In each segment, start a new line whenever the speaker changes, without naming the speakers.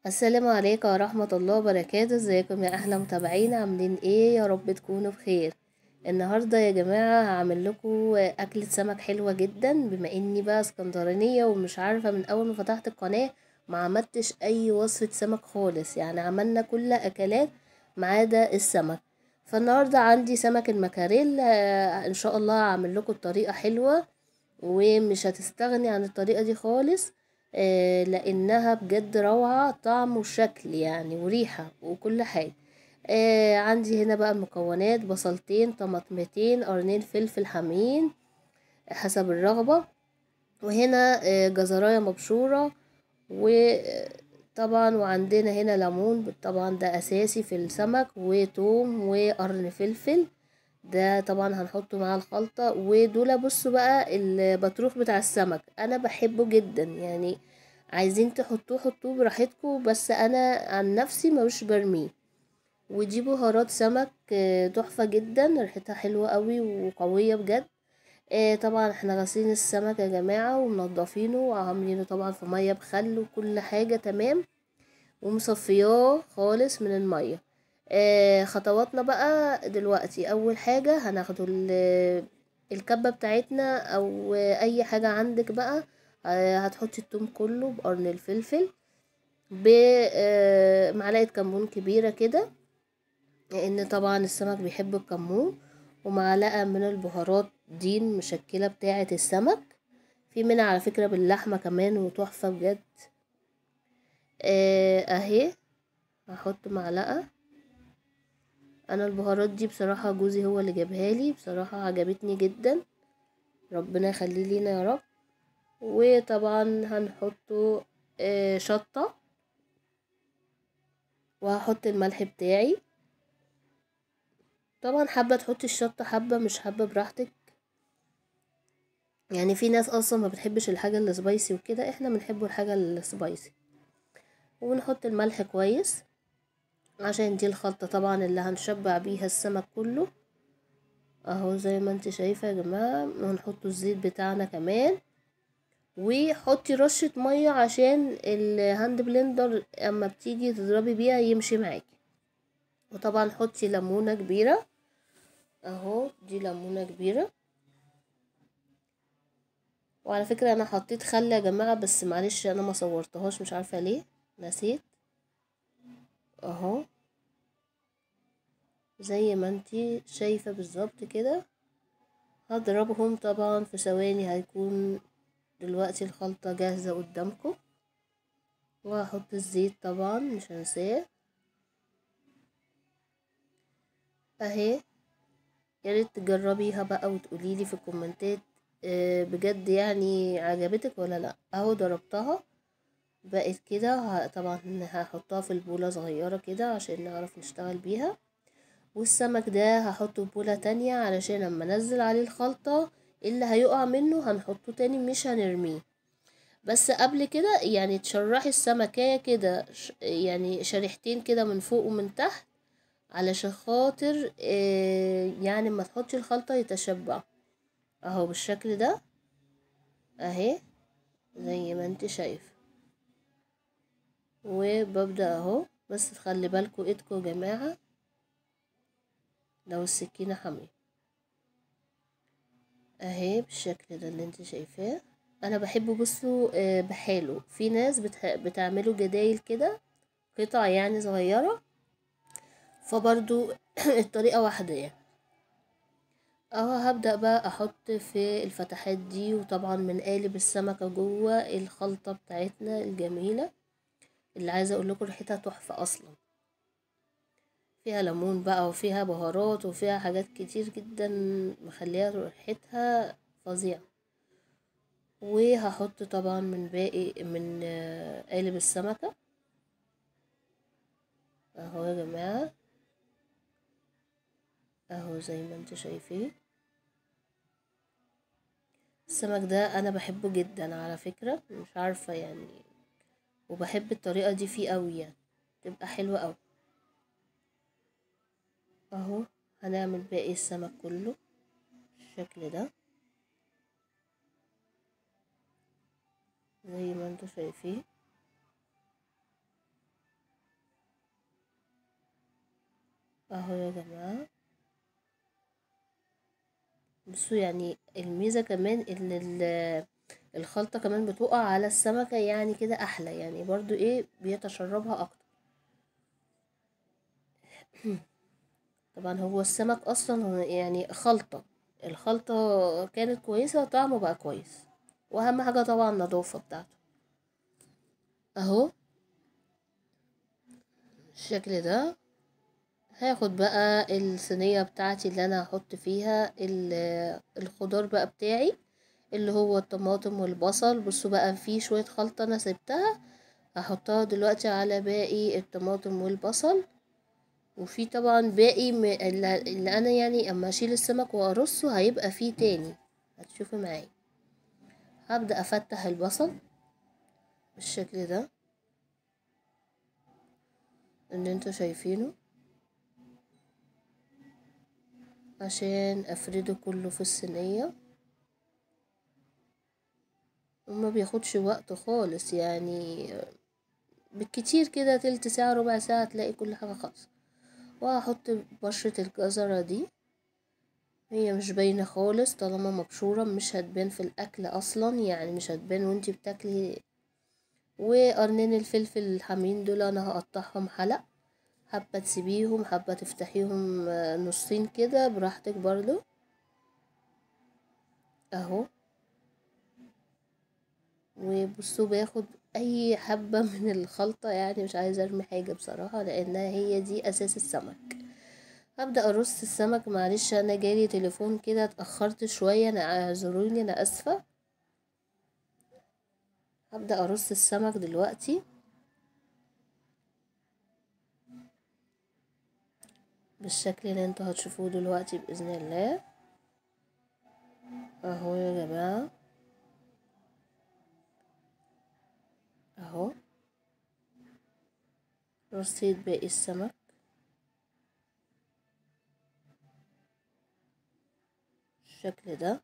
السلام عليكم ورحمة الله وبركاته ازيكم يا احلى متابعين عاملين ايه يا رب تكونوا بخير النهاردة يا جماعة هعمل لكم أكلة سمك حلوة جدا بما اني بقى اسكندرانية ومش عارفة من اول ما فتحت القناة ما عملتش اي وصفة سمك خالص يعني عملنا كل اكلات ما عدا السمك فالنهاردة عندي سمك المكاريل آه، ان شاء الله هعمل لكم الطريقة حلوة ومش هتستغني عن الطريقة دي خالص آه، لانها بجد روعة طعم وشكل يعني وريحة وكل حاجة آه عندي هنا بقى المكونات بصلتين طماطمتين قرنين فلفل حامين حسب الرغبة وهنا آه جزراية مبشورة وطبعا وعندنا هنا ليمون طبعا ده اساسي في السمك وتوم وقرن فلفل ده طبعا هنحطه مع الخلطة ودول بصوا بقى البطروخ بتاع السمك انا بحبه جدا يعني عايزين تحطوه حطوه براحتكم بس انا عن نفسي مش برميه ودي بهارات سمك آه، تحفة جدا ريحتها حلوة قوي وقوية بجد آه، طبعا احنا غاسلين السمك يا جماعة ومنضفينه وعاملينه طبعا في مية بخل وكل حاجة تمام ومصفياه خالص من المية آه، خطواتنا بقى دلوقتي اول حاجة هناخده ال- الكبة بتاعتنا او اي حاجة عندك بقى آه، هتحطي التوم كله بقرن الفلفل بمعلقة كمون كبيرة كده لان طبعا السمك بيحب الكمون ومعلقة من البهارات دي المشكلة بتاعة السمك في منها على فكرة باللحمة كمان وتحفة بجد آه، اهي هحط معلقة انا البهارات دي بصراحة جوزي هو اللي جابها لي بصراحة عجبتني جدا ربنا يخليه لينا يا رب وطبعا هنحطه آه، شطة وهحط الملح بتاعي طبعا حابة تحطي الشطة حابة مش حابة براحتك يعني في ناس اصلا ما بتحبش الحاجة السبايسي وكده احنا بنحب الحاجة السبايسي ونحط الملح كويس عشان دي الخلطة طبعا اللي هنشبع بيها السمك كله اهو زي ما انت شايفة يا جماعة ونحط الزيت بتاعنا كمان وحطي رشة مية عشان الهاند بلندر اما بتيجي تضربي بيها يمشي معاكي وطبعا حطي ليمونة كبيرة اهو دي ليمونة كبيرة وعلى فكرة انا حطيت خل يا جماعة بس معلش انا ما صورتهاش مش عارفة ليه نسيت اهو زي ما انتي شايفة بالظبط كده هضربهم طبعا في ثواني هيكون دلوقتي الخلطة جاهزة قدامكم وهحط الزيت طبعا مش هنساه اهي يا ريت تجربيها بقى وتقوليلي في الكومنتات آه، بجد يعني عجبتك ولا لا اهو ضربتها بقت كده ه- طبعا هحطها في البولة صغيرة كده عشان نعرف نشتغل بيها والسمك ده هحطه في بولة تانية علشان لما انزل عليه الخلطة اللي هيقع منه هنحطه تاني مش هنرميه بس قبل كده يعني تشرحي السمكية كده ش- يعني شريحتين كده من فوق ومن تحت علشان خاطر آه، يعني ما تحطي الخلطة يتشبع اهو بالشكل ده اهي زي ما انت شايف وببدأ اهو بس تخلي بالكوا ايدكوا يا جماعة لو السكينة حامية اهي بالشكل ده اللي انت شايفاه انا بحبه بصوا آه، بحاله في ناس بتح... بتعمله جدايل كده قطع يعني صغيرة فبرضو الطريقة واحدة يعني اهو هبدأ بقى احط في الفتحات دي وطبعا من قالب السمكة جوه الخلطة بتاعتنا الجميلة اللي عايزة اقول لكم ريحتها تحفة اصلا فيها ليمون بقى وفيها بهارات وفيها حاجات كتير جدا مخليها ريحتها فظيعة وهحط طبعا من باقي من آه، قالب السمكة اهو يا جماعة اهو زي ما انتوا شايفين السمك ده انا بحبه جدا على فكرة مش عارفة يعني وبحب الطريقة دي فيه قوي يعني تبقى حلوة قوي اهو هنعمل باقي السمك كله بالشكل ده زي ما انتوا شايفين اهو يا جماعة بصوا يعني الميزة كمان ان ال- الخلطة كمان بتقع على السمكة يعني كده احلى يعني برضو ايه بيتشربها اكتر طبعا هو السمك اصلا هو يعني خلطة الخلطة كانت كويسة طعمه بقى كويس واهم حاجة طبعا النظافة بتاعته اهو الشكل ده هاخد بقى الصينية بتاعتي اللي انا هحط فيها ال- الخضار بقى بتاعي اللي هو الطماطم والبصل بصوا بقى في شوية خلطة انا سبتها هحطها دلوقتي على باقي الطماطم والبصل وفي طبعا باقي م- اللي اللي انا يعني اما اشيل السمك وارصه هيبقى فيه تاني هتشوفوا معايا هبدأ افتح البصل بالشكل ده اللي انتوا شايفينه عشان افرده كله في الصينية وما بياخدش وقت خالص يعني بالكتير كده تلت ساعة ربع ساعة تلاقي كل حاجة خالص وهحط بشرة الجزرة دي هي مش باينة خالص طالما مبشورة مش هتبان في الأكل أصلا يعني مش هتبان وانتي بتاكلي وقرنين الفلفل الحامين دول أنا هقطعهم حلق حبة تسيبيهم حبة تفتحيهم آه، نصين كده براحتك برضو اهو وبصوا باخد اي حبة من الخلطة يعني مش عايزة ارمي حاجة بصراحة لانها هي دي اساس السمك هبدأ ارص السمك معلش انا جالي تليفون كده اتأخرت شوية انا اعذروني انا اسفة هبدأ ارص السمك دلوقتي بالشكل اللي انتوا هتشوفوه دلوقتي بإذن الله اهو يا جماعة اهو رصيت باقي السمك بالشكل ده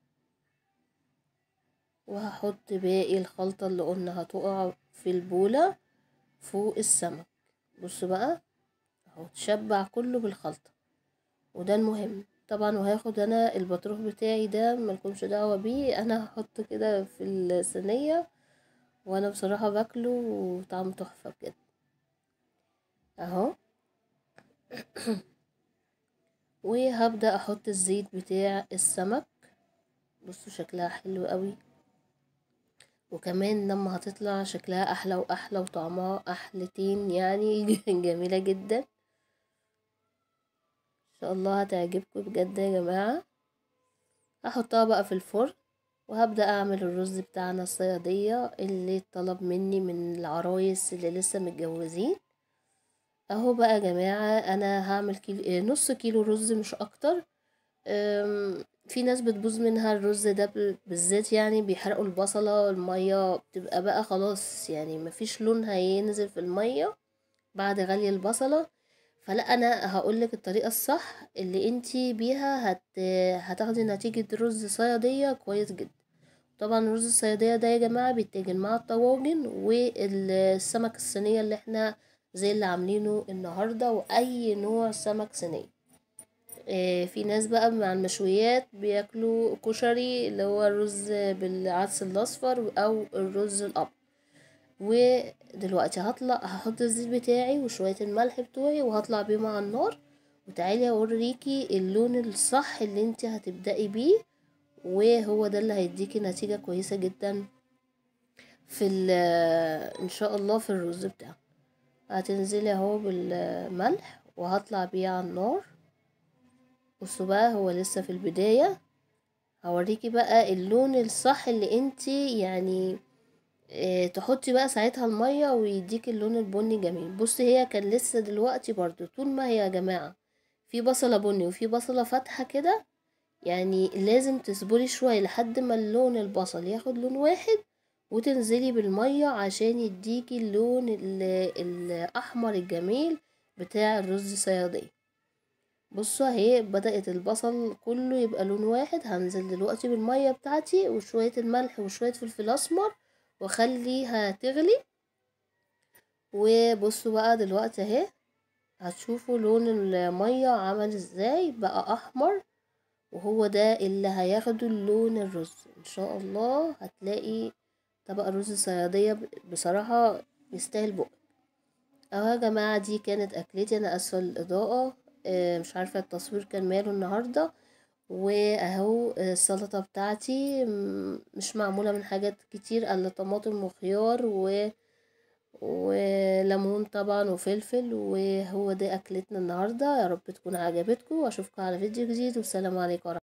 وهحط باقي الخلطة اللي قلنا هتقع في البولة فوق السمك بصوا بقى اهو تشبع كله بالخلطة وده المهم طبعا وهاخد انا البطروخ بتاعي ده ملكمش دعوة بيه انا هحطه كده في الصينية وانا بصراحة باكله وطعمه تحفة بجد اهو وهبدأ احط الزيت بتاع السمك بصوا شكلها حلو قوي وكمان لما هتطلع شكلها احلى واحلى وطعمها احلتين يعني جميلة جدا ان شاء الله هتعجبكم بجد يا جماعة هحطها بقى في الفرن وهبدأ اعمل الرز بتاعنا الصيادية اللي طلب مني من العرايس اللي لسه متجوزين اهو بقى يا جماعة انا هعمل كيلو آه، نص كيلو رز مش اكتر أم، في ناس بتبوظ منها الرز ده ب- بالذات يعني بيحرقوا البصلة المية بتبقى بقى خلاص يعني مفيش لون هينزل في المية بعد غلي البصلة فلا انا هقولك الطريقة الصح اللي انتي بيها هت... هتاخدي نتيجة رز صيادية كويس جدا طبعا رز الصيادية ده يا جماعة بيتاكل مع الطواجن والسمك الصينية اللي احنا زي اللي عاملينه النهاردة واي نوع سمك صينية آه، في ناس بقى مع المشويات بياكلوا كشري اللي هو الرز بالعدس الاصفر او الرز الابيض ودلوقتي هطلع هحط الزيت بتاعي وشوية الملح بتوعي وهطلع بيهم على النار وتعالي اوريكي اللون الصح اللي انت هتبدأي بيه وهو ده اللي هيديكي نتيجة كويسة جدا في ال- ان شاء الله في الرز بتاعه هتنزلي اهو بالملح وهطلع بيه على النار بصوا بقى هو لسه في البداية هوريكي بقى اللون الصح اللي انتي يعني اه تحطي بقى ساعتها المية ويديك اللون البني جميل بصي هي كان لسه دلوقتي برضو طول ما هي يا جماعة في بصلة بني وفي بصلة فاتحة كده يعني لازم تصبري شوية لحد ما اللون البصل ياخد لون واحد وتنزلي بالمية عشان يديكي اللون ال- الأحمر الجميل بتاع الرز صيادية بصوا اهي بدأت البصل كله يبقى لون واحد هنزل دلوقتي بالمية بتاعتي وشوية الملح وشوية فلفل اسمر واخليها تغلي وبصوا بقى دلوقتي اهي هتشوفوا لون المية عمل ازاي بقى احمر وهو ده اللي هياخده اللون الرز ان شاء الله هتلاقي طبق رز صيادية بصراحة يستاهل بقى اهو يا جماعة دي كانت اكلتي انا اسفة الاضاءة آه، مش عارفة التصوير كان ماله النهاردة واهو السلطة بتاعتي م- مش معمولة من حاجات كتير الا طماطم وخيار و وليمون طبعا وفلفل وهو ده اكلتنا النهاردة يا رب تكون عجبتكم واشوفكم على فيديو جديد والسلام عليكم ورحمة